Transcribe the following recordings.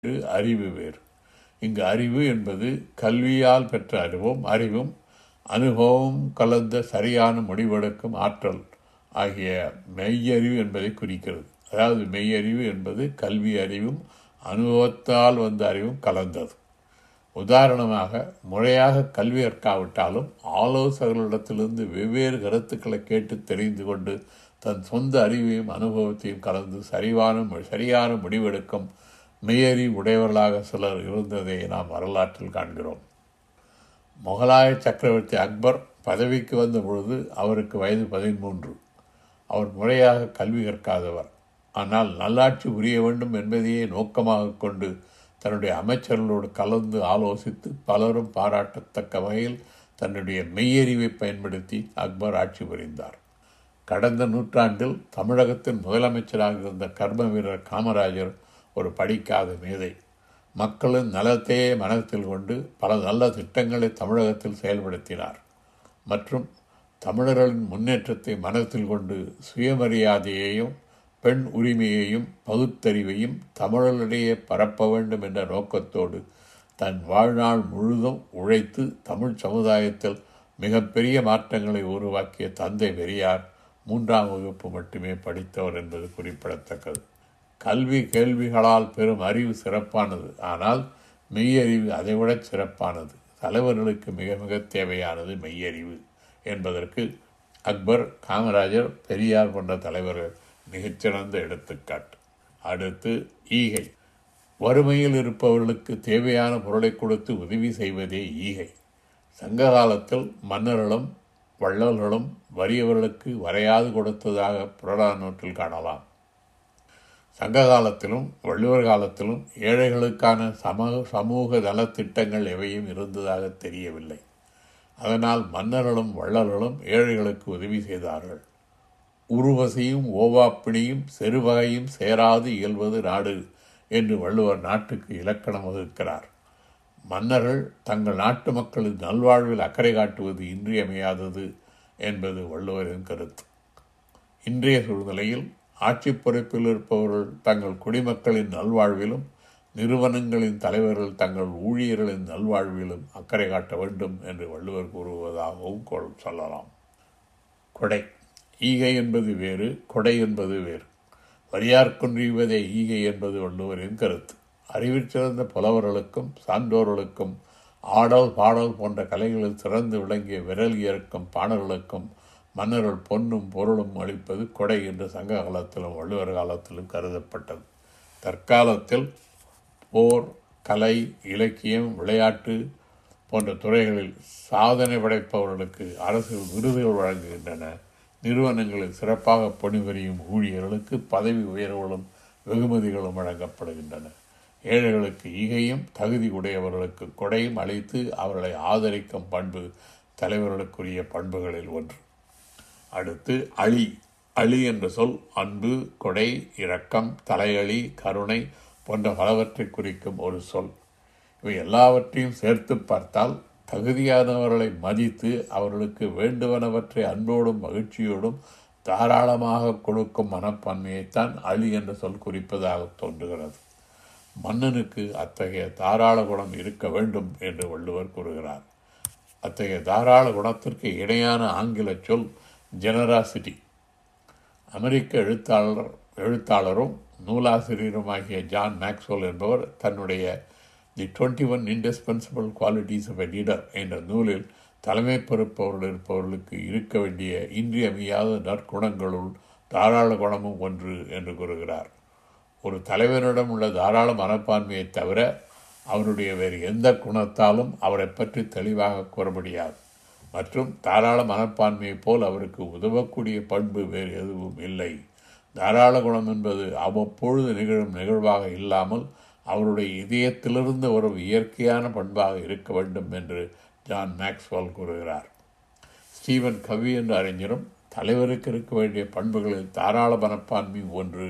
அறிவு வேறு இங்கு அறிவு என்பது கல்வியால் பெற்ற அறிவும் அறிவும் அனுபவம் கலந்த சரியான முடிவெடுக்கும் ஆற்றல் ஆகிய மெய்யறிவு என்பதை குறிக்கிறது அதாவது மெய்யறிவு என்பது கல்வி அறிவும் அனுபவத்தால் வந்த அறிவும் கலந்தது உதாரணமாக முறையாக கல்வி கற்காவிட்டாலும் ஆலோசகர்களிடத்திலிருந்து வெவ்வேறு கருத்துக்களை கேட்டு தெரிந்து கொண்டு தன் சொந்த அறிவையும் அனுபவத்தையும் கலந்து சரிவான சரியான முடிவெடுக்கும் மெய்யறி உடையவர்களாக சிலர் இருந்ததை நாம் வரலாற்றில் காண்கிறோம் முகலாய சக்கரவர்த்தி அக்பர் பதவிக்கு வந்த பொழுது அவருக்கு வயது பதிமூன்று அவர் முறையாக கல்வி கற்காதவர் ஆனால் நல்லாட்சி புரிய வேண்டும் என்பதையே நோக்கமாக கொண்டு தன்னுடைய அமைச்சர்களோடு கலந்து ஆலோசித்து பலரும் பாராட்டத்தக்க வகையில் தன்னுடைய மெய்யறிவை பயன்படுத்தி அக்பர் ஆட்சி புரிந்தார் கடந்த நூற்றாண்டில் தமிழகத்தின் முதலமைச்சராக இருந்த கர்ம வீரர் காமராஜர் ஒரு படிக்காத மேதை மக்களின் நலத்தையே மனத்தில் கொண்டு பல நல்ல திட்டங்களை தமிழகத்தில் செயல்படுத்தினார் மற்றும் தமிழர்களின் முன்னேற்றத்தை மனத்தில் கொண்டு சுயமரியாதையையும் பெண் உரிமையையும் பகுத்தறிவையும் தமிழர்களிடையே பரப்ப வேண்டும் என்ற நோக்கத்தோடு தன் வாழ்நாள் முழுதும் உழைத்து தமிழ் சமுதாயத்தில் மிகப்பெரிய மாற்றங்களை உருவாக்கிய தந்தை பெரியார் மூன்றாம் வகுப்பு மட்டுமே படித்தவர் என்பது குறிப்பிடத்தக்கது கல்வி கேள்விகளால் பெறும் அறிவு சிறப்பானது ஆனால் மெய்யறிவு அதைவிட சிறப்பானது தலைவர்களுக்கு மிக மிக தேவையானது மெய்யறிவு என்பதற்கு அக்பர் காமராஜர் பெரியார் போன்ற தலைவர்கள் மிகச்சிறந்த எடுத்துக்காட்டு அடுத்து ஈகை வறுமையில் இருப்பவர்களுக்கு தேவையான பொருளை கொடுத்து உதவி செய்வதே ஈகை சங்க காலத்தில் மன்னர்களும் வள்ளல்களும் வறியவர்களுக்கு வரையாது கொடுத்ததாக புறநானூற்றில் காணலாம் சங்க காலத்திலும் வள்ளுவர் காலத்திலும் ஏழைகளுக்கான சமூக சமூக நலத்திட்டங்கள் எவையும் இருந்ததாக தெரியவில்லை அதனால் மன்னர்களும் வள்ளல்களும் ஏழைகளுக்கு உதவி செய்தார்கள் உருவசையும் ஓவாப்பிணியும் செருவகையும் சேராது இயல்வது நாடு என்று வள்ளுவர் நாட்டுக்கு இலக்கணம் வகுக்கிறார் மன்னர்கள் தங்கள் நாட்டு மக்களின் நல்வாழ்வில் அக்கறை காட்டுவது இன்றியமையாதது என்பது வள்ளுவரின் கருத்து இன்றைய சூழ்நிலையில் ஆட்சி பொறுப்பில் இருப்பவர்கள் தங்கள் குடிமக்களின் நல்வாழ்விலும் நிறுவனங்களின் தலைவர்கள் தங்கள் ஊழியர்களின் நல்வாழ்விலும் அக்கறை காட்ட வேண்டும் என்று வள்ளுவர் கூறுவதாகவும் சொல்லலாம் கொடை ஈகை என்பது வேறு கொடை என்பது வேறு வரியார்கொன்றிவதே ஈகை என்பது வள்ளுவரின் கருத்து அறிவிச்சிறந்த புலவர்களுக்கும் சான்றோர்களுக்கும் ஆடல் பாடல் போன்ற கலைகளில் சிறந்து விளங்கிய விரல் இயற்கும் பாடல்களுக்கும் மன்னர்கள் பொன்னும் பொருளும் அளிப்பது கொடை என்று சங்க காலத்திலும் வள்ளுவர் காலத்திலும் கருதப்பட்டது தற்காலத்தில் போர் கலை இலக்கியம் விளையாட்டு போன்ற துறைகளில் சாதனை படைப்பவர்களுக்கு அரசு விருதுகள் வழங்குகின்றன நிறுவனங்களில் சிறப்பாக பணிபுரியும் ஊழியர்களுக்கு பதவி உயர்வுகளும் வெகுமதிகளும் வழங்கப்படுகின்றன ஏழைகளுக்கு ஈகையும் தகுதி உடையவர்களுக்கு கொடையும் அளித்து அவர்களை ஆதரிக்கும் பண்பு தலைவர்களுக்குரிய பண்புகளில் ஒன்று அடுத்து அழி அழி என்ற சொல் அன்பு கொடை இரக்கம் தலையளி கருணை போன்ற பலவற்றை குறிக்கும் ஒரு சொல் இவை எல்லாவற்றையும் சேர்த்து பார்த்தால் தகுதியானவர்களை மதித்து அவர்களுக்கு வேண்டுவனவற்றை அன்போடும் மகிழ்ச்சியோடும் தாராளமாக கொடுக்கும் மனப்பான்மையைத்தான் அழி என்ற சொல் குறிப்பதாக தோன்றுகிறது மன்னனுக்கு அத்தகைய தாராள குணம் இருக்க வேண்டும் என்று வள்ளுவர் கூறுகிறார் அத்தகைய தாராள குணத்திற்கு இணையான ஆங்கில சொல் ஜெனராசிட்டி அமெரிக்க எழுத்தாளர் எழுத்தாளரும் நூலாசிரியருமாகிய ஜான் மேக்ஸ்வெல் என்பவர் தன்னுடைய the twenty one indispensable qualities of a leader என்ற நூலில் தலைமை பொறுப்பவர்கள் இருப்பவர்களுக்கு இருக்க வேண்டிய இன்றியமையாத நற்குணங்களுள் தாராள குணமும் ஒன்று என்று கூறுகிறார் ஒரு தலைவனிடம் உள்ள தாராள மனப்பான்மையை தவிர அவருடைய வேறு எந்த குணத்தாலும் அவரை பற்றி தெளிவாக கூற முடியாது மற்றும் தாராள மனப்பான்மையைப் போல் அவருக்கு உதவக்கூடிய பண்பு வேறு எதுவும் இல்லை தாராள குணம் என்பது அவ்வப்பொழுது நிகழும் நிகழ்வாக இல்லாமல் அவருடைய இதயத்திலிருந்து வரும் இயற்கையான பண்பாக இருக்க வேண்டும் என்று ஜான் மேக்ஸ்வால் கூறுகிறார் ஸ்டீவன் கவி என்ற அறிஞரும் தலைவருக்கு இருக்க வேண்டிய பண்புகளில் தாராள மனப்பான்மை ஒன்று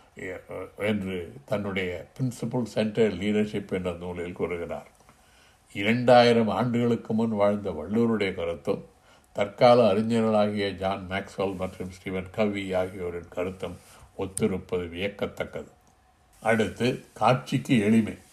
என்று தன்னுடைய பிரின்சிபல் சென்டர் லீடர்ஷிப் என்ற நூலில் கூறுகிறார் இரண்டாயிரம் ஆண்டுகளுக்கு முன் வாழ்ந்த வள்ளுவருடைய கருத்தும் தற்கால அறிஞர்களாகிய ஜான் மேக்ஸ்வெல் மற்றும் ஸ்டீவன் கவி ஆகியோரின் கருத்தும் ஒத்திருப்பது வியக்கத்தக்கது அடுத்து காட்சிக்கு எளிமை